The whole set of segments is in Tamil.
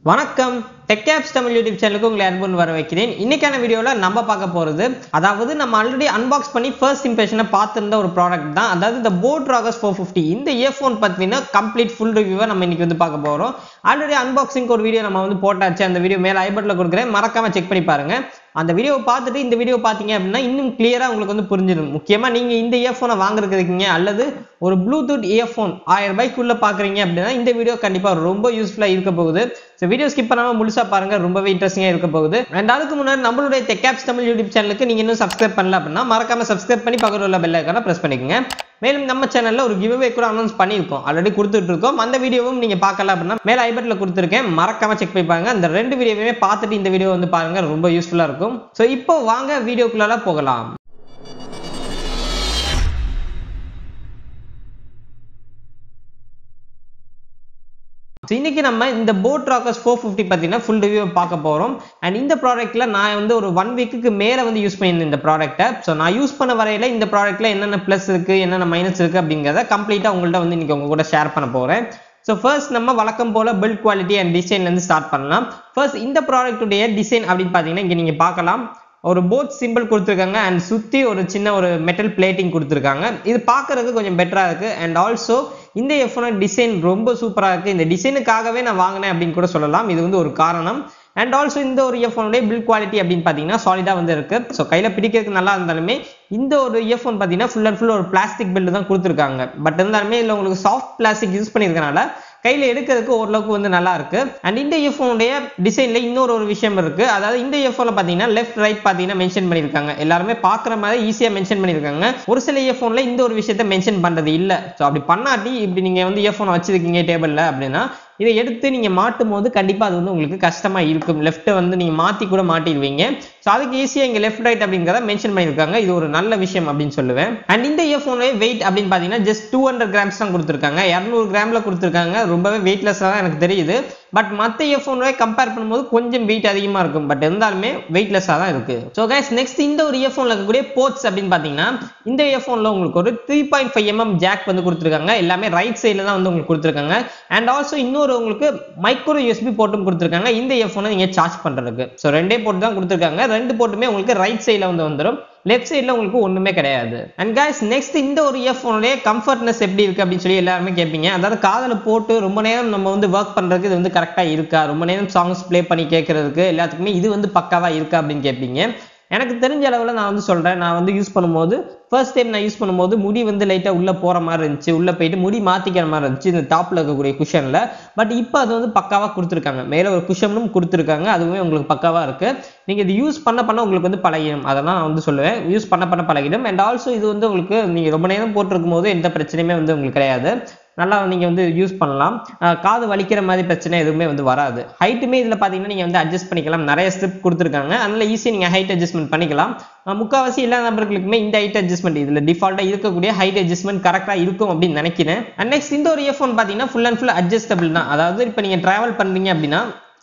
வணக்கம் டெக் ஆப்ஸ் தமிழ் யூடியூப் சேனலுக்கு உங்களை அன்புன்னு வர வைக்கிறேன் இன்னைக்கான வீடியோவில் நம்ம பார்க்க போகிறது அதாவது நம்ம ஆல்ரெடி அன்பாக்ஸ் பண்ணி ஃபர்ஸ்ட் இம்ப்ரெஷனை பார்த்துருந்த ஒரு ப்ராடக்ட் தான் அதாவது இந்த போட் ராகஸ் ஃபோர் ஃபிஃப்டி இந்த இயர்ஃபோன் பார்த்தீங்கன்னா கம்ப்ளீட் ஃபுல் ரிவ்யூவை நம்ம இன்னைக்கு வந்து பார்க்க போகிறோம் ஆல்ரெடி அன்பாக்சிங் ஒரு வீடியோ நம்ம வந்து போட்டாச்சு அந்த வீடியோ மேலே ஐபட்டில் கொடுக்குறேன் மறக்காம செக் பண்ணி பாருங்க அந்த வீடியோவை பார்த்துட்டு இந்த வீடியோ பார்த்தீங்க அப்படின்னா இன்னும் கிளியராக உங்களுக்கு வந்து புரிஞ்சிடும் முக்கியமாக நீங்கள் இந்த இயர்ஃபோனை வாங்குறதுக்கு இருக்கீங்க அல்லது ஒரு ப்ளூடூத் இயர்ஃபோன் ஆயிரம் ரூபாய்க்குள்ள பார்க்குறீங்க அப்படின்னா இந்த வீடியோ கண்டிப்பாக ரொம்ப யூஸ்ஃபுல்லாக இருக்க போகுது ஸோ வீடியோ ஸ்கிப் பண்ணாமல் முழுசாக பாருங்க ரொம்பவே இன்ட்ரெஸ்டிங்காக இருக்க போகுது அண்ட் அதுக்கு முன்னாடி நம்மளுடைய டெக்காப்ஸ் தமிழ் யூடியூப் சேனலுக்கு நீங்கள் இன்னும் சப்ஸ்கிரைப் பண்ணல அப்படின்னா மறக்காம சப்ஸ்கிரைப் பண்ணி பக்கத்தில் உள்ள பெல் ஐக்கான ப்ரெஸ் பண்ணிக்கோங்க மேலும் நம்ம சேனல்ல ஒரு கிவ்அவே கூட அனௌன்ஸ் பண்ணியிருக்கோம் ஆல்ரெடி கொடுத்துட்டு இருக்கோம் அந்த வீடியோவும் நீங்க பார்க்கல அப்படின்னா மேல ஐபட்ல கொடுத்துருக்கேன் மறக்காம செக் பண்ணி பாருங்க அந்த ரெண்டு வீடியோவுமே பார்த்துட்டு இந்த வீடியோ வந்து பாருங்க ரொம்ப யூஸ்ஃபுல்லா இருக்கும் ஸோ இப்போ வாங்க வீடியோக்குள்ள போகலாம் So, இன்னைக்கு நம்ம இந்த போட் ராக்கர்ஸ் ஃபோர் ஃபிஃப்டி பார்த்தீங்கன்னா ஃபுல் ரிவ்யூ பார்க்க போகிறோம் அண்ட் இந்த ப்ராடக்ட்டில் நான் வந்து ஒரு ஒன் வீக்குக்கு மேலே வந்து யூஸ் பண்ணியிருந்தேன் இந்த ப்ராடக்ட்டை ஸோ நான் யூஸ் பண்ண வரையில இந்த ப்ராடக்ட்டில் என்னென்ன ப்ளஸ் இருக்குது என்னென்ன மைனஸ் இருக்குது அப்படிங்கிறத கம்ப்ளீட்டாக உங்கள்கிட்ட வந்து இன்னைக்கு உங்க கூட ஷேர் பண்ண போகிறேன் ஸோ ஃபர்ஸ்ட் நம்ம வழக்கம் போல பில்ட் குவாலிட்டி அண்ட் டிசைன்லேருந்து ஸ்டார்ட் பண்ணலாம் ஃபர்ஸ்ட் இந்த ப்ராடக்ட்டுடைய டிசைன் அப்படின்னு பார்த்தீங்கன்னா இங்கே நீங்கள் பார்க்கலாம் ஒரு போட் சிம்பிள் கொடுத்துருக்காங்க அண்ட் சுற்றி ஒரு சின்ன ஒரு மெட்டல் பிளேட்டிங் கொடுத்துருக்காங்க இது பார்க்கறதுக்கு கொஞ்சம் பெட்டராக இருக்குது அண்ட் ஆல்சோ இந்த எஃப்ஒன டிசைன் ரொம்ப சூப்பராக இருக்குது இந்த டிசைனுக்காகவே நான் வாங்கினேன் அப்படின்னு கூட சொல்லலாம் இது வந்து ஒரு காரணம் அண்ட் ஆல்சோ இந்த ஒரு இயர்ஃபோனுடைய பில் குவாலிட்டி அப்படின்னு பார்த்தீங்கன்னா சாலிடாக வந்து இருக்கு ஸோ கையில் பிடிக்கிறதுக்கு நல்லா இருந்தாலுமே இந்த ஒரு இயர்ஃபோன் பார்த்தீங்கன்னா ஃபுல் அண்ட் ஃபுல் ஒரு பிளாஸ்டிக் பில்டு தான் கொடுத்துருக்காங்க பட் இருந்தாலுமே இதில் உங்களுக்கு சாஃப்ட் பிளாஸ்டிக் யூஸ் பண்ணியிருக்கனால கையில் எடுக்கிறதுக்கு ஓரளவுக்கு வந்து நல்லா இருக்கு அண்ட் இந்த இயர்ஃபோனுடைய டிசைன்ல இன்னொரு ஒரு விஷயம் இருக்கு அதாவது இந்த இயர்ஃபோன்ல பார்த்தீங்கன்னா லெஃப்ட் ரைட் பார்த்தீங்கன்னா மென்ஷன் பண்ணியிருக்காங்க எல்லாருமே பார்க்குற மாதிரி ஈஸியாக மென்ஷன் பண்ணியிருக்காங்க ஒரு சில இயர்ஃபோன்ல இந்த ஒரு விஷயத்த மென்ஷன் பண்றது இல்லை ஸோ அப்படி பண்ணாட்டி இப்படி நீங்க வந்து இயர்ஃபோன் வச்சிருக்கீங்க டேபிள்ல அப்படின்னா இதை எடுத்து நீங்க மாட்டும் போது கண்டிப்பா அது வந்து உங்களுக்கு கஷ்டமா இருக்கும் லெஃப்ட்டை வந்து நீங்க மாத்தி கூட மாட்டிடுவீங்க ஸோ அதுக்கு ஈஸியாக இங்கே லெஃப்ட் ரைட் அப்படிங்கிறத மென்ஷன் பண்ணியிருக்காங்க இது ஒரு நல்ல விஷயம் அப்படின்னு சொல்லுவேன் அண்ட் இந்த இயர்ஃபோனே வெயிட் அப்படின்னு பார்த்தீங்கன்னா ஜஸ்ட் டூ ஹண்ட்ரட் கிராம்ஸ் தான் கொடுத்துருக்காங்க இரநூறு கிராம்ல கொடுத்துருக்காங்க ரொம்பவே வெயிட்லெஸ்ஸாக தான் எனக்கு தெரியுது பட் மற்ற இயர்ஃபோனோட கம்பேர் பண்ணும்போது கொஞ்சம் வெயிட் அதிகமாக இருக்கும் பட் இருந்தாலுமே வெயிட்லெஸ்ஸாக தான் இருக்கு ஸோ கைஸ் நெக்ஸ்ட் இந்த ஒரு இயர்ஃபோனில் இருக்கக்கூடிய போர்ட்ஸ் அப்படின்னு பார்த்தீங்கன்னா இந்த இயர்ஃபோனில் உங்களுக்கு ஒரு three point five mm jack வந்து கொடுத்துருக்காங்க எல்லாமே ரைட் சைடில் தான் வந்து உங்களுக்கு கொடுத்துருக்காங்க அண்ட் ஆல்சோ இன்னொரு உங்களுக்கு மைக்ரோ யூஎஸ்பி போட்டும் கொடுத்துருக்காங்க இந்த இயர்ஃபோனை நீங்கள் சார்ஜ் பண்ணுறதுக்கு ஸோ ரெண்டே போட்டு தான் கொடுத்துருக்காங்க ரெண்டு போட்டுமே உங்களுக்கு ரைட் சைடில் வந்து வந்துடும் லெஃப்ட் சைடில் உங்களுக்கு ஒன்றுமே கிடையாது அண்ட் கைஸ் நெக்ஸ்ட் இந்த ஒரு இயர்ஃபோனுடைய கம்ஃபர்ட்னஸ் எப்படி இருக்கு அப்படின்னு சொல்லி எல்லாருமே கேட்பீங்க அதாவது காதில் போட்டு ரொம்ப நேரம் நம்ம வந்து ஒர்க் பண்ணுறதுக்கு இது வந்து கரெக்டாக இருக்கா ரொம்ப நேரம் சாங்ஸ் ப்ளே பண்ணி கேட்கறதுக்கு எல்லாத்துக்குமே இது வந்து பக்காவாக இருக்கா அப்படின்னு கேட்பீங்க எனக்கு தெரிஞ்ச அளவில் நான் வந்து சொல்கிறேன் நான் வந்து யூஸ் பண்ணும்போது ஃபர்ஸ்ட் டைம் நான் யூஸ் பண்ணும்போது முடி வந்து லைட்டாக உள்ளே போகிற மாதிரி இருந்துச்சு உள்ளே போயிட்டு முடி மாற்றிக்கிற மாதிரி இருந்துச்சு இந்த டாப்பில் இருக்கக்கூடிய குஷனில் பட் இப்போ அது வந்து பக்காவாக கொடுத்துருக்காங்க மேலே ஒரு குஷனும் கொடுத்துருக்காங்க அதுவுமே உங்களுக்கு பக்காவாக இருக்குது நீங்கள் இது யூஸ் பண்ண பண்ண உங்களுக்கு வந்து பழகிடும் அதை நான் வந்து சொல்லுவேன் யூஸ் பண்ண பண்ண பழகிடும் அண்ட் ஆல்சோ இது வந்து உங்களுக்கு நீங்கள் ரொம்ப நேரம் போட்டிருக்கும் போது எந்த பிரச்சனையுமே வந்து உங்களுக்கு கிடையாது நல்லா நீங்கள் வந்து யூஸ் பண்ணலாம் காது வலிக்கிற மாதிரி பிரச்சனை எதுவுமே வந்து வராது ஹைட்டுமே இதில் பார்த்தீங்கன்னா நீங்கள் வந்து அட்ஜஸ்ட் பண்ணிக்கலாம் நிறைய ஸ்ட்ரிப் கொடுத்துருக்காங்க அதனால ஈஸியாக நீங்கள் ஹைட் அட்ஜஸ்ட்மெண்ட் பண்ணிக்கலாம் முக்கால்வாசி எல்லா நபர்களுக்குமே இந்த ஹைட் அட்ஜஸ்ட்மெண்ட் இதில் டிஃபால்ட்டாக இருக்கக்கூடிய ஹைட் அட்ஜஸ்ட்மெண்ட் கரெக்டாக இருக்கும் அப்படின்னு நினைக்கிறேன் அண்ட் நெக்ஸ்ட் இந்த ஒரு இயர்ஃபோன் பார்த்தீங்கன்னா ஃபுல் அண்ட் ஃபுல் அட்ஜஸ்டபிள் தான் அதாவது இப்போ நீங்கள் ட்ராவல் பண்ணுறீங்க அப்படின்னா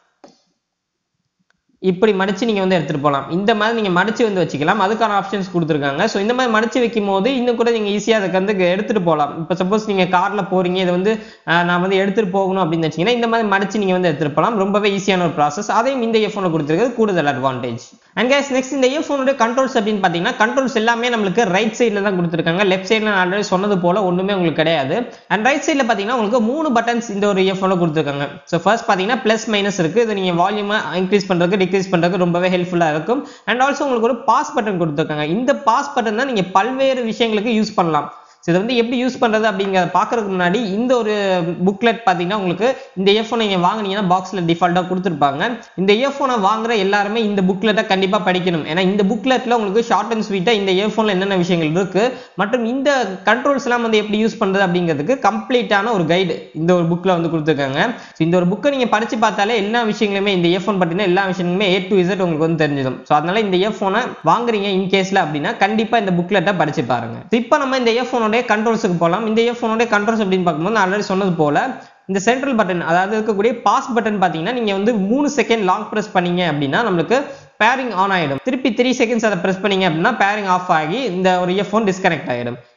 இப்படி மடிச்சு நீங்க வந்து எடுத்துட்டு போகலாம் இந்த மாதிரி நீங்க மடிச்சு வந்து வச்சுக்கலாம் அதுக்கான ஆப்ஷன்ஸ் கொடுத்துருக்காங்க ஸோ இந்த மாதிரி மடிச்சு வைக்கும் போது இன்னும் கூட நீங்க ஈஸியா அதுக்கு வந்து எடுத்துட்டு போகலாம் இப்போ சப்போஸ் நீங்க கார்ல போறீங்க இதை வந்து நான் வந்து எடுத்துட்டு போகணும் அப்படின்னு வச்சீங்கன்னா இந்த மாதிரி மடிச்சு நீங்க வந்து எடுத்துட்டு போகலாம் ரொம்பவே ஈஸியான ஒரு ப்ராசஸ் அதையும் இந்த இயர்ஃபோனை கொடுத்துருக்கிறது கூடுதல் அட்வான்டேஜ் அண்ட் கேஸ் நெக்ஸ்ட் இந்த இயர்ஃபோனுடைய கண்ட்ரோல்ஸ் அப்படின்னு பார்த்தீங்கன்னா கண்ட்ரோல்ஸ் எல்லாமே நம்மளுக்கு ரைட் சைடில் தான் கொடுத்துருக்காங்க லெஃப்ட் சைடில் நான் ஆல்ரெடி சொன்னது போல ஒன்றுமே உங்களுக்கு கிடையாது அண்ட் ரைட் சைடில் பார்த்தீங்கன்னா உங்களுக்கு மூணு பட்டன்ஸ் இந்த ஒரு இயர்ஃபோனில் கொடுத்துருக்காங்க ஸோ ஃபர்ஸ்ட் பார்த்தீங்கன்னா ப்ளஸ் மைனஸ் இருக்குது இது நீங்கள் வால்யூமை இன்க்ரீஸ் பண்ணுறதுக்கு டிக்ரீஸ் பண்ணுறதுக்கு ரொம்பவே ஹெல்ப்ஃபுல்லாக இருக்கும் அண்ட் ஆல்சோ உங்களுக்கு ஒரு பாஸ் பட்டன் கொடுத்துருக்காங்க இந்த பாஸ் பட்டன் தான் நீங்கள் பல்வேறு விஷயங்களுக்கு யூஸ் பண்ணலாம் ஸோ இதை வந்து எப்படி யூஸ் பண்ணுறது அப்படிங்கிறத பார்க்கறதுக்கு முன்னாடி இந்த ஒரு புக்லெட் பார்த்தீங்கன்னா உங்களுக்கு இந்த இயர்ஃபோனை நீங்கள் வாங்கினீங்கன்னா பாக்ஸில் டிஃபால்ட்டாக கொடுத்துருப்பாங்க இந்த இயர்ஃபோனை வாங்குற எல்லாருமே இந்த புக்லெட்டை கண்டிப்பாக படிக்கணும் ஏன்னா இந்த புக்லெட்டில் உங்களுக்கு ஷார்ட் அண்ட் ஸ்வீட்டாக இந்த இயர்ஃபோனில் என்னென்ன விஷயங்கள் இருக்குது மற்றும் இந்த கண்ட்ரோல்ஸ் எல்லாம் வந்து எப்படி யூஸ் பண்ணுறது அப்படிங்கிறதுக்கு கம்ப்ளீட்டான ஒரு கைடு இந்த ஒரு புக்கில் வந்து கொடுத்துருக்காங்க ஸோ இந்த ஒரு புக்கை நீங்கள் படித்து பார்த்தாலே எல்லா விஷயங்களுமே இந்த இயர்ஃபோன் பார்த்தீங்கன்னா எல்லா விஷயங்களுமே ஏ டு இசட் உங்களுக்கு வந்து தெரிஞ்சிடும் ஸோ அதனால இந்த இயர்ஃபோனை வாங்குறீங்க இன்கேஸில் அப்படின்னா கண்டிப்பாக இந்த புக்லெட்டை படித்து பாருங்க இப்போ நம்ம இந்த இயர்ஃபோனோட கண்ட்ரோல்ஸுக்கு போகலாம் இந்த இயர்ஃபோனோட கண்ட்ரோல்ஸ் அப்படின்னு பார்க்கும்போது நான் ஆல்ரெடி சொன்னது போல இந்த சென்ட்ரல் பட்டன் அதாவது இருக்கக்கூடிய பாஸ் பட்டன் பார்த்தீங்கன்னா நீங்கள் வந்து மூணு செகண்ட் லாங் ப்ரெஸ் பண்ணீங்க அப்படின்னா நம்மளுக்கு பேரிங் ஆன் ஆகிடும் திருப்பி த்ரீ செகண்ட்ஸ் அதை ப்ரெஸ் பண்ணீங்க அப்படின்னா பேரிங் ஆஃப் ஆகி இந்த ஒரு இயர்ஃபோன் டிஸ்கனெக்ட் ஆகிடும்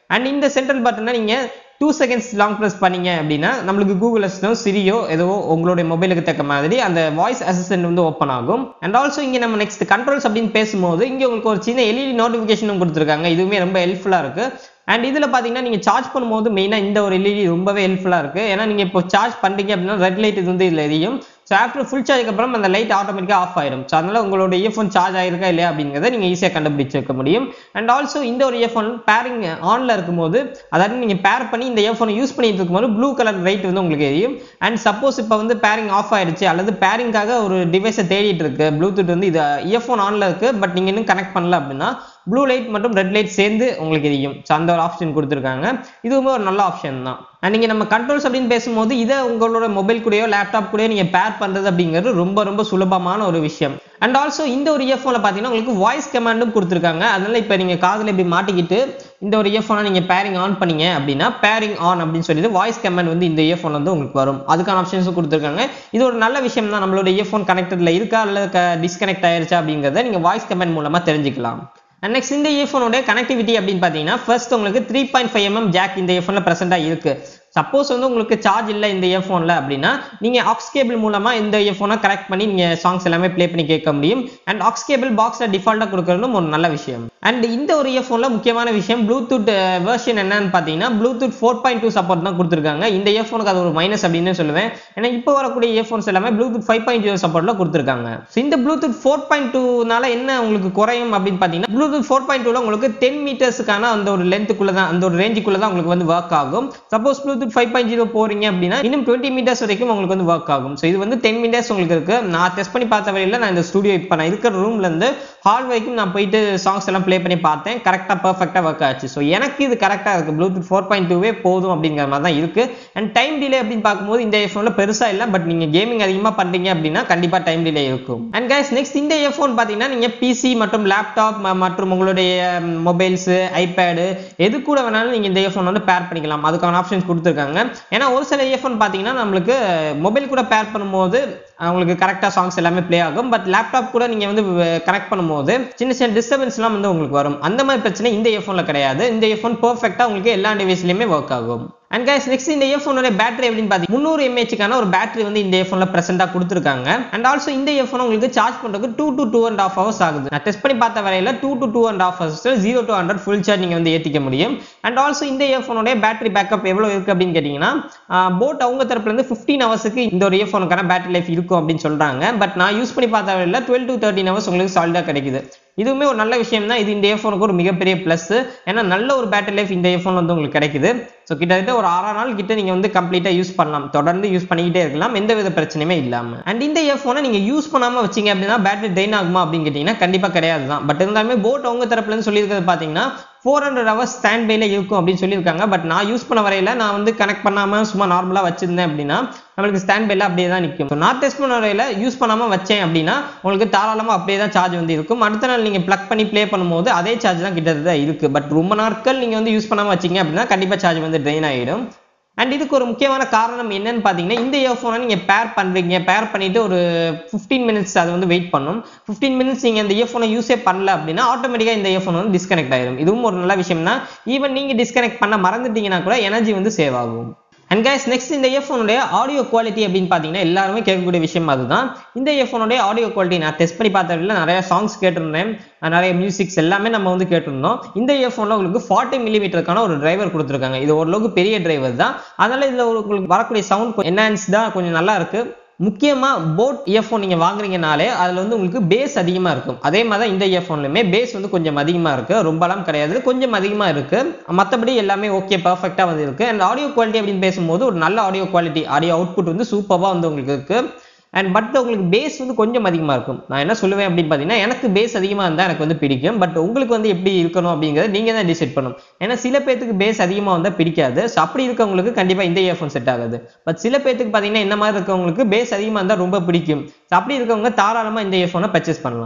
அண்ட் இந்த சென்ட்ரல் பட்டனை நீங்கள் டூ செகண்ட்ஸ் லாங் ப்ரெஸ் பண்ணீங்க அப்படின்னா நம்மளுக்கு கூகுள் அசிஸ்டன்ட் சிரியோ ஏதோ உங்களுடைய மொபைலுக்கு தக்க மாதிரி அந்த வாய்ஸ் அசிஸ்டன்ட் வந்து ஓப்பன் ஆகும் அண்ட் ஆல்சோ இங்கே நம்ம நெக்ஸ்ட் கண்ட்ரோல்ஸ் அப்படின்னு பேசும்போது இங்கே உங்களுக்கு ஒரு சின்ன எல்இடி நோட்டிஃபிகேஷனும் கொடுத்துருக்காங்க இதுவுமே ரொம்ப ஹெல்ப்ஃபுல்லாக இருக்குது அண்ட் இதில் பார்த்தீங்கன்னா நீங்கள் சார்ஜ் பண்ணும்போது மெயினாக இந்த ஒரு எல்இடி ரொம்பவே ஹெல்ப்ஃபுல்லாக இருக்குது ஏன்னா நீங்கள் இப்போ சார்ஜ் பண்ணுறீங்க அப்படின்னா ரெட் லைட் இது வந்து இதில் எரியும் ஸோ ஆஃப்டர் ஃபுல் சார்ஜ்க்கு அப்புறம் அந்த லைட் ஆட்டோமேட்டிக்காக ஆஃப் ஆயிடும் ஸோ அதனால உங்களோட இயர்ஃபோன் சார்ஜ் ஆயிருக்கா இல்லையா அப்படிங்கிறத நீங்கள் ஈஸியாக கண்டுபிடிச்சு வைக்க முடியும் அண்ட் ஆல்சோ இந்த ஒரு இயர்ஃபோன் பேரிங் ஆனில் இருக்கும்போது அதாவது நீங்கள் பேர் பண்ணி இந்த இயர்ஃபோனை யூஸ் பண்ணிட்டு இருக்கும்போது ப்ளூ கலர் லைட் வந்து உங்களுக்கு எரியும் அண்ட் சப்போஸ் இப்போ வந்து பேரிங் ஆஃப் ஆயிடுச்சு அல்லது பேரிங்காக ஒரு டிவைஸை தேடிட்டு இருக்கு ப்ளூடூத் வந்து இது இயர்ஃபோன் ஆனில் இருக்கு பட் நீங்கள் இன்னும் கனெக்ட் பண்ணல அப்படின்னா ப்ளூ லைட் மற்றும் ரெட் லைட் சேர்ந்து உங்களுக்கு எரியும் ஸோ அந்த ஒரு ஆப்ஷன் கொடுத்துருக்காங்க இதுவுமே ஒரு நல்ல ஆப்ஷன் தான் அண்ட் நீங்கள் நம்ம கண்ட்ரோல்ஸ் அப்படின்னு பேசும்போது இதை உங்களோட மொபைல் கூடயோ லேப்டாப் கூடயோ நீங்கள் பேர் பண்ணுறது அப்படிங்கிறது ரொம்ப ரொம்ப சுலபமான ஒரு விஷயம் அண்ட் ஆல்சோ இந்த ஒரு இயர்ஃபோனில் பார்த்தீங்கன்னா உங்களுக்கு வாய்ஸ் கமாண்டும் கொடுத்துருக்காங்க அதனால இப்போ நீங்கள் காதில் இப்படி மாட்டிக்கிட்டு இந்த ஒரு இயர்ஃபோனை நீங்கள் பேரிங் ஆன் பண்ணீங்க அப்படின்னா பேரிங் ஆன் அப்படின்னு சொல்லிட்டு வாய்ஸ் கமாண்ட் வந்து இந்த இயர்ஃபோன் வந்து உங்களுக்கு வரும் அதுக்கான ஆப்ஷன்ஸும் கொடுத்துருக்காங்க இது ஒரு நல்ல விஷயம் தான் நம்மளோட இயர்ஃபோன் கனெக்டட்ல இருக்கா அல்லது டிஸ்கனெக்ட் ஆயிருச்சா அப்படிங்கிறத நீங்கள் வாய்ஸ் கமாண்ட் மூலமாக தெரிஞ்சுக்கலாம் அண்ட் நெக்ஸ்ட் இந்த இயர்ஃபோனோட கனெக்டிவிட்டி அப்படின்னு பார்த்தீங்கன்னா ஃபர்ஸ்ட் உங்களுக்கு three point five mm jack இந்த இயர்ஃபோனில் ப்ரெசென்ட்டாக இருக்கு சப்போஸ் வந்து உங்களுக்கு சார்ஜ் இல்லை இந்த இயர்ஃபோனில் அப்படின்னா நீங்கள் ஆக்ஸ் கேபிள் மூலமாக இந்த இயர்ஃபோனை கரெக்ட் பண்ணி நீங்கள் சாங்ஸ் எல்லாமே ப்ளே பண்ணி கேட்க முடியும் அண்ட் ஆக்ஸ் கேபிள் பாக்ஸில் டிஃபால்ட்டாக கொடுக்கறதும் ஒரு நல்ல விஷயம் அண்ட் இந்த ஒரு இயர்ஃபோனில் முக்கியமான விஷயம் ப்ளூடூத் வெர்ஷன் என்னன்னு பார்த்தீங்கன்னா Bluetooth four point two support தான் கொடுத்துருக்காங்க இந்த இயர்ஃபோனுக்கு அது ஒரு மைனஸ் அப்படின்னு சொல்லுவேன் ஏன்னா இப்போ வரக்கூடிய இயர்ஃபோன்ஸ் எல்லாமே ப்ளூடூத் ஃபைவ் பாயிண்ட் ஜீரோ சப்போர்ட்டில் கொடுத்துருக்காங்க ஸோ இந்த ப்ளூடூத் ஃபோர் பாயிண்ட் டூனால என்ன உங்களுக்கு குறையும் அப்படின்னு பார்த்தீங்கன்னா ப்ளூடூத் ஃபோர் பாயிண்ட் டூவில் உங்களுக்கு டென் மீட்டர்ஸுக்கான அந்த ஒரு லென்த்துக்குள்ள தான் அந்த ஒரு ரேஞ்சுக்குள்ள தான் உங்களுக்கு வந்து ஒர்க் ஆகும் suppose Bluetooth five point zero போறீங்க அப்படின்னா இன்னும் டுவெண்ட்டி மீட்டர்ஸ் வரைக்கும் உங்களுக்கு வந்து ஒர்க் ஆகும் ஸோ இது வந்து டென் மீட்டர்ஸ் உங்களுக்கு இருக்கு நான் டெஸ்ட் பண்ணி பார்த்த வரையில நான் இந்த ஸ்டுடியோ இப்போ நான் இருக்கிற ரூம்ல இருந்து ஹால் வரைக்கும் நான் போயிட்டு சாங்ஸ் எல்லாம் ப்ளே பண்ணி பார்த்தேன் கரெக்டாக பர்ஃபெக்டாக ஒர்க் ஆச்சு ஸோ எனக்கு இது கரெக்டாக இருக்கு ப்ளூடூத் ஃபோர் பாயிண்ட் டூவே போதும் அப்படிங்கிற மாதிரி தான் இருக்கு அண்ட் டைம் டிலே அப்படின்னு பார்க்கும்போது இந்த இயர்ஃபோனில் பெருசா இல்லை பட் நீங்க கேமிங் அதிகமாக பண்றீங்க அப்படின்னா கண்டிப்பா டைம் டிலே இருக்கும் அண்ட் கைஸ் நெக்ஸ்ட் இந்த இயர்ஃபோன் பார்த்தீங்கன்னா நீங்க பிசி மற்றும் லேப்டாப் மற்றும் உங்களுடைய மொபைல்ஸ் ஐபேடு எது கூட வேணாலும் நீங்க இந்த இயர்ஃபோன் வந்து பேர் பண்ணிக்கலாம் அதுக்கான ஆப்ஷன்ஸ் கொடுத்துருக்காங்க ஏன்னா ஒரு சில இயர்ஃபோன் பார்த்தீங்கன்னா நம்மளுக்கு மொபைல் கூட பேர் பண்ணும்போது உங்களுக்கு கரெக்டாக சாங்ஸ் எல்லாமே ப்ளே ஆகும் பட் லேப்டாப் கூட நீங்கள் வந்து கனெக்ட் பண்ணும்போது சின்ன சின்ன டிஸ்டர்பன்ஸ்லாம் வந்து உங்களுக்கு வரும் அந்த மாதிரி பிரச்சனை இந்த இயர்ஃபோனில் கிடையாது இந்த இயர்ஃபோன் பர்ஃபெக்டாக உங்களுக்கு எல்லா டிவைஸ்லையுமே ஒர்க் ஆகும் அண்ட் கைஸ் நெக்ஸ்ட் இந்த இயர்ஃபோனோட பேட்டரி அப்படின்னு பார்த்தீங்கன்னா முந்நூறு எம்ஏஹெச்க்கான ஒரு பேட்டரி வந்து இந்த இயர்ஃபோனில் ப்ரெசென்ட்டாக கொடுத்துருக்காங்க அண்ட் ஆல்சோ இந்த இயர்ஃபோன் உங்களுக்கு சார்ஜ் பண்ணுறதுக்கு two to two and half hours ஆகுது நான் டெஸ்ட் பண்ணி பார்த்த வரையில two to two and half hours zero to hundred full charge நீங்கள் வந்து ஏற்றிக்க முடியும் அண்ட் ஆல்சோ இந்த இயர்ஃபோனோட பேட்டரி பேக்கப் எவ்வளோ இருக்கு அப்படின்னு கேட்டிங்கன்னா போட் அவங்க தரப்புலேருந்து ஃபிஃப்டீன் ஹவர்ஸுக்கு இந்த ஒரு இயர்ஃபோனுக்கான பேட்டரி லைஃப் இருக்கும் அப்படின்னு சொல்கிறாங்க பட் நான் யூஸ் பண்ணி பார்த்த வரையில டுவெல் டு தேர்ட்டின் ஹவர்ஸ் உங்களுக்கு சாலிடாக கிடைக்குது இதுவுமே ஒரு நல்ல விஷயம் தான் இது இந்த இயர்ஃபோனுக்கு ஒரு மிகப்பெரிய ப்ளஸ் ஏன்னா நல்ல ஒரு பேட்டரி லைஃப் இந்த இயர்ஃபோன் வந்து உங்களுக்கு கிடைக்குது ஸோ கிட்டத்தட்ட ஒரு ஆறாம் நாள் கிட்ட நீங்கள் வந்து கம்ப்ளீட்டாக யூஸ் பண்ணலாம் தொடர்ந்து யூஸ் பண்ணிக்கிட்டே இருக்கலாம் எந்த வித பிரச்சனையுமே இல்லாமல் அண்ட் இந்த இயர்ஃபோனை நீங்கள் யூஸ் பண்ணாமல் வச்சிங்க அப்படின்னா பேட்டரி ட்ரெயின் ஆகுமா அப்படின்னு கேட்டிங்கன்னா கண்டிப்பாக கிடையாது தான் பட் இருந்தாலுமே போட் அவங்க தரப்புலன்னு சொல்லியிருக்கிறது பார்த்தீங்கன்னா ஃபோர் ஹண்ட்ரட் ஹவர்ஸ் ஸ்டாண்ட் பைல இருக்கும் அப்படின்னு சொல்லியிருக்காங்க பட் நான் யூஸ் பண்ண வரையில நான் வந்து கனெக்ட் பண்ணாமல் சும்மா நார்மலாக வச்சிருந்தேன் அப்படின்னா நம்மளுக்கு ஸ்டாண்ட் பைல அப்படியே தான் நிற்கும் ஸோ நான் டெஸ்ட் பண்ண வரையில யூஸ் பண்ணாமல் வச்சேன் அப்படின்னா உங்களுக்கு தாராளமாக அப்படியே தான் சார்ஜ் வந்து இருக்கும் அடுத்த நாள் நீங்கள் ப்ளக் பண்ணி ப்ளே பண்ணும்போது அதே சார்ஜ் தான் கிட்டத்தட்ட இருக்கு பட் ரொம்ப நாட்கள் நீங்கள் வந்து யூஸ் பண்ணாமல் வச்சிங்க அப்படின்னா கண்டிப்பாக சார்ஜ் வந்து ட்ரெயின் ஆகிடும் அண்ட் இதுக்கு ஒரு முக்கியமான காரணம் என்னன்னு பார்த்தீங்கன்னா இந்த இயர்ஃபோனை நீங்கள் பேர் பண்ணுறீங்க பேர் பண்ணிட்டு ஒரு ஃபிஃப்டீன் மினிட்ஸ் அது வந்து வெயிட் பண்ணும் ஃபிஃப்டீன் மினிட்ஸ் நீங்கள் இந்த இயர்ஃபோனை யூஸே பண்ணல அப்படின்னா ஆட்டோமேட்டிக்காக இந்த இயர்ஃபோன் வந்து டிஸ்கனெக்ட் ஆயிடும் இதுவும் ஒரு நல்ல விஷயம் தான் ஈவன் நீங்கள் டிஸ்கனெக்ட் பண்ண மறந்துட்டீங்கன்னா கூட எனர்ஜி வந்து சேவ் ஆகும் அண்ட் கைஸ் நெக்ஸ்ட் இந்த இயர்ஃபோனுடைய ஆடியோ குவாலிட்டி அப்படின்னு பார்த்தீங்கன்னா எல்லாருமே கேட்கக்கூடிய விஷயம் அதுதான் இந்த இயர்ஃபோனுடைய ஆடியோ குவாலிட்டி நான் டெஸ்ட் பண்ணி பார்த்ததில் நிறைய சாங்ஸ் கேட்டிருந்தேன் நிறைய மியூசிக்ஸ் எல்லாமே நம்ம வந்து கேட்டிருந்தோம் இந்த இயர்ஃபோனில் உங்களுக்கு ஃபார்ட்டி மில்லிமீட்டருக்கான ஒரு டிரைவர் கொடுத்துருக்காங்க இது ஓரளவுக்கு பெரிய டிரைவர் தான் அதனால இதில் உங்களுக்கு வரக்கூடிய சவுண்ட் என்ஹான்ஸ்டாக கொஞ்சம் நல்லா இருக்கு முக்கியமா போட் இயர்ஃபோன் நீங்க வாங்குறீங்கனாலே அதுல வந்து உங்களுக்கு பேஸ் அதிகமா இருக்கும் அதே மாதிரி தான் இந்த இயர்ஃபோன்லுமே பேஸ் வந்து கொஞ்சம் அதிகமா இருக்கு ரொம்பலாம் கிடையாது கொஞ்சம் அதிகமா இருக்கு மற்றபடி எல்லாமே ஓகே பர்ஃபெக்டா வந்து இருக்கு அண்ட் ஆடியோ குவாலிட்டி அப்படின்னு பேசும்போது ஒரு நல்ல ஆடியோ குவாலிட்டி ஆடியோ அவுட்புட் வந்து சூப்பராக வந்து உங்களுக்கு இருக்கு அண்ட் பட் உங்களுக்கு பேஸ் வந்து கொஞ்சம் அதிகமாக இருக்கும் நான் என்ன சொல்லுவேன் அப்படின்னு பார்த்தீங்கன்னா எனக்கு பேஸ் அதிகமாக இருந்தால் எனக்கு வந்து பிடிக்கும் பட் உங்களுக்கு வந்து எப்படி இருக்கணும் அப்படிங்கிறத நீங்கள் தான் டிசைட் பண்ணணும் ஏன்னா சில பேர்த்துக்கு பேஸ் அதிகமாக வந்தால் பிடிக்காது ஸோ அப்படி இருக்கவங்களுக்கு கண்டிப்பாக இந்த இயர்ஃபோன் செட் ஆகாது பட் சில பேர்த்துக்கு பார்த்தீங்கன்னா இந்த மாதிரி இருக்கவங்களுக்கு பேஸ் அதிகமாக இருந்தால் ரொம்ப பிடிக்கும் ஸோ அப்படி இருக்கவங்க தாராளமாக இந்த இயர்ஃபோனை பர்ச்சேஸ் பண்ணலாம்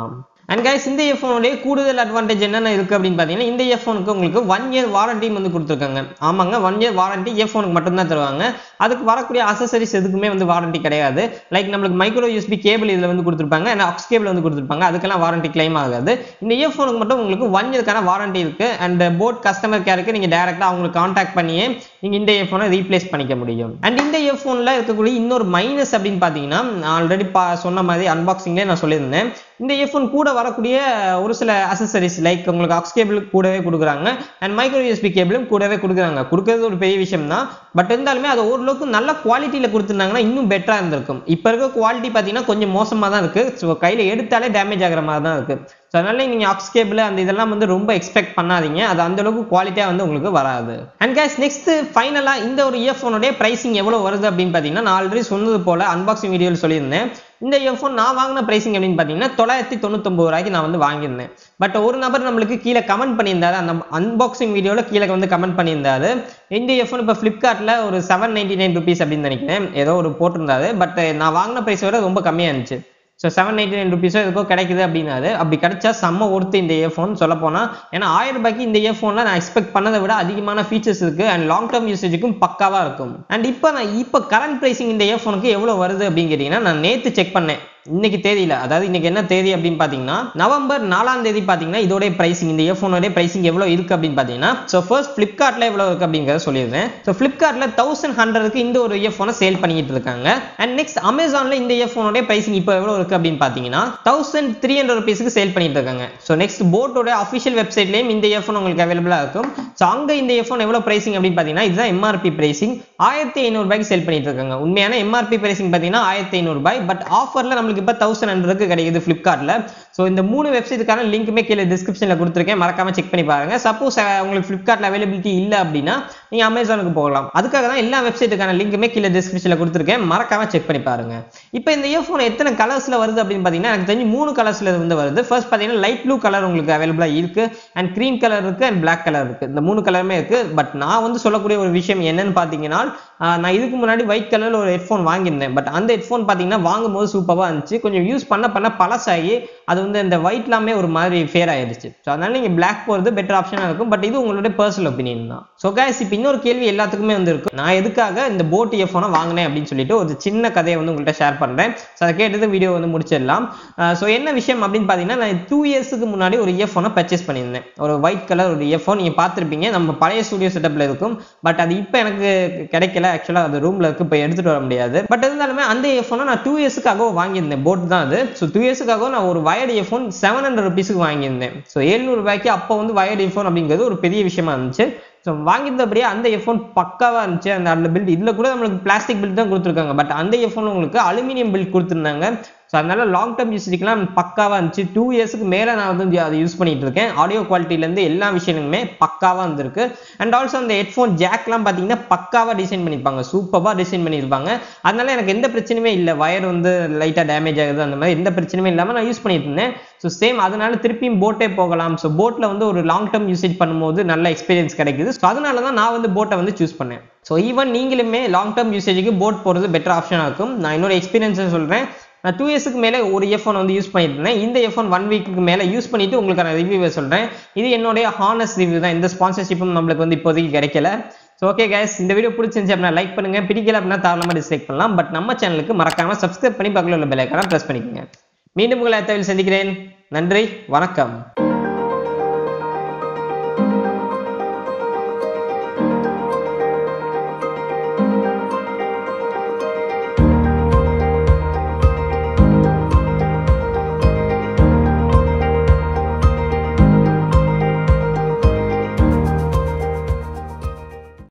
அண்ட் கைஸ் இந்த இயர்ஃபோனுடைய கூடுதல் அட்வான்டேஜ் என்னென்ன இருக்குது அப்படின்னு பார்த்தீங்கன்னா இந்த இயர்ஃபோனுக்கு உங்களுக்கு ஒன் இயர் வாரண்டியும் வந்து கொடுத்துருக்காங்க ஆமாங்க ஒன் இயர் வாரண்டி இயர்ஃபோனுக்கு மட்டும்தான் தருவாங்க அதுக்கு வரக்கூடிய அசசரிஸ் எதுக்குமே வந்து வாரண்டி கிடையாது லைக் நம்மளுக்கு மைக்ரோ யூஸ்பி கேபிள் இதில் வந்து கொடுத்துருப்பாங்க அண்ட் ஆக்ஸ் கேபிள் வந்து கொடுத்துருப்பாங்க அதுக்கெல்லாம் வாரண்டி கிளைம் ஆகாது இந்த இயர்ஃபோனுக்கு மட்டும் உங்களுக்கு ஒன் இயர்க்கான வாரண்டி இருக்குது அண்ட் போட் கஸ்டமர் கேருக்கு நீங்கள் டேரெக்டாக அவங்களுக்கு காண்டாக்ட் பண்ணியே நீங்கள் இந்த இயர்ஃபோனை ரீப்ளேஸ் பண்ணிக்க முடியும் அண்ட் இந்த இயர்ஃபோனில் இருக்கக்கூடிய இன்னொரு மைனஸ் அப்படின்னு பார்த்தீங்கன்னா ஆல்ரெடி பா சொன்ன மாதிரி அன்பாக்சிங்லேயே நான் சொல்லியிருந்தேன் இந்த இயர்ஃபோன் கூட வரக்கூடிய ஒரு சில அசசரிஸ் லைக் உங்களுக்கு ஆக்ஸ் கேபிள் கூடவே கொடுக்குறாங்க அண்ட் மைக்ரோ யூஎஸ்பி கேபிளும் கூடவே கொடுக்குறாங்க கொடுக்கறது ஒரு பெரிய விஷயம் தான் பட் இருந்தாலுமே அது ஓரளவுக்கு நல்ல குவாலிட்டியில் கொடுத்துருந்தாங்கன்னா இன்னும் பெட்டராக இருந்திருக்கும் இப்போ இருக்க குவாலிட்டி பார்த்தீங்கன்னா கொஞ்சம் மோசமாக தான் இருக்குது ஸோ கையில் எடுத்தாலே டேமேஜ் ஆகிற மாதிரி தான் இருக்குது ஸோ அதனால நீங்கள் ஆக்ஸ் கேபிள் அந்த இதெல்லாம் வந்து ரொம்ப எக்ஸ்பெக்ட் பண்ணாதீங்க அது அந்த அளவுக்கு குவாலிட்டியாக வந்து உங்களுக்கு வராது அண்ட் கேஸ் நெக்ஸ்ட் ஃபைனலாக இந்த ஒரு இயர்ஃபோனுடைய ப்ரைசிங் எவ்வளோ வருது அப்படின்னு பார்த்தீங்கன்னா நான் ஆல்ரெடி சொன்னது போல் அன்பாக்சிங் வீடியோவில் சொல்லியிருந்தேன் இந்த இயர்ஃபோன் நான் வாங்கின ப்ரைசிங் அப்படின்னு பார்த்தீங்கன்னா தொள்ளாயிரத்தி தொண்ணூத்தொம்பது ரூபாய்க்கு நான் வந்து வாங்கியிருந்தேன் பட் ஒரு நபர் நம்மளுக்கு கீழே கமெண்ட் பண்ணியிருந்தாரு அந்த அன்பாக்சிங் வீடியோவில் கீழே வந்து கமெண்ட் பண்ணியிருந்தாரு இந்த இயர்ஃபோன் இப்போ ஃப்ளிப்கார்ட்டில் ஒரு செவன் நைன்டி நைன் ருபீஸ் அப்படின்னு நினைக்கிறேன் ஏதோ ஒரு போட்டிருந்தாரு பட் நான் வாங்கின ப்ரைஸ் விட ரொம்ப கம்மியாக இருந்துச்சு ஸோ செவன் நைன்டி நைன் ருபீஸோ எதுக்கோ கிடைக்குது அப்படின்னாரு அப்படி கிடைச்சா செம்ம ஒருத்து இந்த இயர்ஃபோன் சொல்ல போனால் ஏன்னா ஆயிரம் ரூபாய்க்கு இந்த இயர்ஃபோனில் நான் எக்ஸ்பெக்ட் பண்ணதை விட அதிகமான ஃபீச்சர்ஸ் இருக்கு அண்ட் லாங் டேர்ம் யூசேஜுக்கும் பக்காவாக இருக்கும் அண்ட் இப்போ நான் இப்போ கரண்ட் ப்ரைசிங் இந்த இயர்ஃபோனுக்கு எவ்வளோ வருது அப்படின்னு கேட்டிங்கன்னா நான் நேற்று செக் பண்ணேன் இன்னைக்கு தேதியில அதாவது இன்னைக்கு என்ன தேதி அப்படின்னு பாத்தீங்கன்னா நவம்பர் நாலாம் தேதி பாத்தீங்கன்னா இதோட பிரைசிங் இந்த இயர்ஃபோனோட பிரைசிங் எவ்வளவு இருக்கு அப்படின்னு பாத்தீங்கன்னா ஸோ ஃபர்ஸ்ட் பிளிப்கார்ட்ல எவ்வளவு இருக்கு அப்படிங்கறத சொல்லியிருந்தேன் ஸோ பிளிப்கார்ட்ல தௌசண்ட் ஹண்ட்ரடுக்கு இந்த ஒரு இயர்ஃபோனை சேல் பண்ணிட்டு இருக்காங்க அண்ட் நெக்ஸ்ட் அமேசான்ல இந்த இயர்ஃபோனோட பிரைசிங் இப்போ எவ்வளவு இருக்கு அப்படின்னு பாத்தீங்கன்னா தௌசண்ட் த்ரீ ஹண்ட்ரட் ருபீஸ்க்கு சேல் பண்ணிட்டு இருக்காங்க ஸோ நெக்ஸ்ட் போட்டோட அஃபிஷியல் வெப்சைட்லயும் இந்த இயர்ஃபோன் உங்களுக்கு அவைலபிளா இருக்கும் ஸோ அங்க இந்த இயர்ஃபோன் எவ்வளவு பிரைசிங் அப்படின்னு பாத்தீங்கன்னா இதுதான் எம்ஆர்பி பிரைசிங் ஆயிரத்தி ஐநூறு ரூபாய்க்கு சேல் பண்ணிட்டு இருக்காங்க உண்மையான எம்ஆர்பி பிரைசிங் பாத்தீங்கன்னா ஆயிரத்தி ஐநூறு ரூபாய் பட் ஆஃபர்ல நம்மளுக்கு இப்போ தௌசண்ட் ஹண்ட்ரட் கிடைக்குது ஃப்ளிப்கார்ட்ல ஸோ இந்த மூணு வெப்சைட்டுக்கான லிங்க்குமே கீழே டிஸ்கிரிப்ஷன்ல கொடுத்துருக்கேன் மறக்காம செக் பண்ணி பாருங்க சப்போஸ் உங்களுக்கு ஃப்ளிப்கார்ட்ல அவைலபிலிட்டி இல்லை அப்படின்னா நீங்க அமேசானுக்கு போகலாம் அதுக்காக தான் எல்லா வெப்சைட்டுக்கான லிங்க்குமே கீழே டிஸ்கிரிப்ஷன்ல கொடுத்துருக்கேன் மறக்காம செக் பண்ணி பாருங்க இப்போ இந்த இயர்ஃபோன் எத்தனை கலர்ஸ்ல வருது அப்படின்னு பாத்தீங்கன்னா எனக்கு தெரிஞ்சு மூணு கலர்ஸ்ல வந்து வருது ஃபர்ஸ்ட் பாத்தீங்கன்னா லைட் ப்ளூ கலர் உங்களுக்கு அவைலபிளா இருக்கு அண்ட் கிரீம் கலர் இருக்கு அண்ட் பிளாக் கலர் இருக்கு இந்த மூணு கலருமே இருக்கு பட் நான் வந்து சொல்லக்கூடிய ஒரு விஷயம் என்னன்னு பாத்தீங்கன்னா நான் இதுக்கு முன்னாடி ஒயிட் கலர்ல ஒரு ஹெட்ஃபோன் வாங்கியிருந்தேன் பட் அந்த ஹெட்ஃபோன் பாத்தீங்கன்னா வாங்கும் போது சூப்பராக இருந்துச்சு கொஞ்சம் யூஸ் பண்ண பண்ண பழசாகி அது வந்து இந்த ஒயிட்லாமே ஒரு மாதிரி ஃபேர் ஆயிடுச்சு ஸோ அதனால நீங்கள் பிளாக் போகிறது பெட்டர் ஆப்ஷனாக இருக்கும் பட் இது உங்களுடைய பர்சனல் ஒப்பீனியன் தான் ஸோ கைஸ் இப்போ இன்னொரு கேள்வி எல்லாத்துக்குமே வந்து இருக்கும் நான் எதுக்காக இந்த போட் இயர்ஃபோனை வாங்கினேன் அப்படின்னு சொல்லிட்டு ஒரு சின்ன கதையை வந்து உங்கள்கிட்ட ஷேர் பண்ணுறேன் ஸோ அதை கேட்டது வீடியோ வந்து முடிச்சிடலாம் ஸோ என்ன விஷயம் அப்படின்னு பார்த்தீங்கன்னா நான் டூ இயர்ஸுக்கு முன்னாடி ஒரு இயர்ஃபோனை பர்ச்சேஸ் பண்ணியிருந்தேன் ஒரு ஒயிட் கலர் ஒரு இயர்ஃபோன் நீங்கள் பார்த்துருப்பீங்க நம்ம பழைய ஸ்டுடியோ செட்டப்பில் இருக்கும் பட் அது இப்போ எனக்கு கிடைக்கல ஆக்சுவலாக அது ரூமில் இருக்கு இப்போ எடுத்துகிட்டு வர முடியாது பட் இருந்தாலுமே அந்த இயர்ஃபோனை நான் டூ இயர்ஸுக்காக வாங்கியிருந்தேன் போட் தான் அது ஸோ டூ இயர்ஸுக்காக நான் ஒரு வயர்டு இயர்ஃபோன் செவன் ஹண்ட்ரட் ருபீஸுக்கு வாங்கியிருந்தேன் ஸோ ஏழ்நூறு ரூபாய்க்கு அப்போ வந்து வயர்டு இயர்ஃபோன் அப்படிங்கிறது ஒரு பெரிய விஷயமா இருந்துச்சு ஸோ வாங்கியிருந்தபடியே அந்த இயர்ஃபோன் பக்காவாக இருந்துச்சு அந்த அந்த பில்ட் இதில் கூட நம்மளுக்கு பிளாஸ்டிக் பில்ட் தான் கொடுத்துருக்காங்க பட் அந்த இயர்ஃபோன் உங்களுக்கு அலுமினியம் பில்ட் கொடுத்துருந்தாங்க ஸோ அதனால லாங் டேர்ம் யூஸுக்குலாம் பக்காவாக இருந்துச்சு டூ இயர்ஸ்க்கு மேலே நான் வந்து அதை யூஸ் பண்ணிட்டு இருக்கேன் ஆடியோ குவாலிட்டிலேருந்து எல்லா விஷயங்களுமே பக்காவாக இருந்திருக்கு அண்ட் ஆல்சோ அந்த ஹெட்ஃபோன் ஜாக்லாம் பார்த்தீங்கன்னா பக்காவாக டிசைன் பண்ணியிருப்பாங்க சூப்பராக டிசைன் பண்ணியிருப்பாங்க அதனால எனக்கு எந்த பிரச்சனையுமே இல்லை வயர் வந்து லைட்டாக டேமேஜ் ஆகுது அந்த மாதிரி எந்த பிரச்சனையுமே இல்லாமல் நான் யூஸ் பண்ணிட்டு இருந்தேன் ஸோ சேம் அதனால திருப்பியும் போட்டே போகலாம் ஸோ போட்டில் வந்து ஒரு லாங் டேர்ம் யூசேஜ் பண்ணும்போது நல்ல எக்ஸ்பீரியன்ஸ் கிடைக்குது ஸோ அதனால தான் நான் வந்து போட்டை வந்து சூஸ் பண்ணேன் ஸோ ஈவன் நீங்களுமே லாங் டேர்ம் யூசேஜுக்கு போட் போகிறது பெட்டர் ஆப்ஷனாக இருக்கும் நான் இன்னொரு எக்ஸ்பீரியன்ஸை சொல்கிறேன் நான் டூ இயர்ஸுக்கு மேலே ஒரு இயர்ஃபோன் வந்து யூஸ் பண்ணிட்டு இருந்தேன் இந்த இயர்ஃபோன் ஒன் வீக்கு மேலே யூஸ் பண்ணிட்டு உங்களுக்கான ரிவ்யூவை சொல்கிறேன் இது என்னுடைய ஹானஸ் ரிவ்யூ தான் இந்த ஸ்பான்சர்ஷிப்பும் நம்மளுக்கு வந்து இப்போதைக்கு கிடைக்கல ஸோ ஓகே கைஸ் இந்த வீடியோ பிடிச்சிருந்துச்சு அப்படின்னா லைக் பண்ணுங்க பிடிக்கல அப்படின்னா தாராளமாக டிஸ்லைக் பண்ணலாம் பட் நம்ம சேனலுக்கு மறக்காம சப்ஸ்கிரைப் பண்ணி பக்கத்தில் உள்ள பெல் ஐக்கான ப்ரெஸ் பண்ணிக்கோங்க மீண்டும் உங்களை அத்தவில் சந்திக்கிறேன் நன்றி வணக்கம்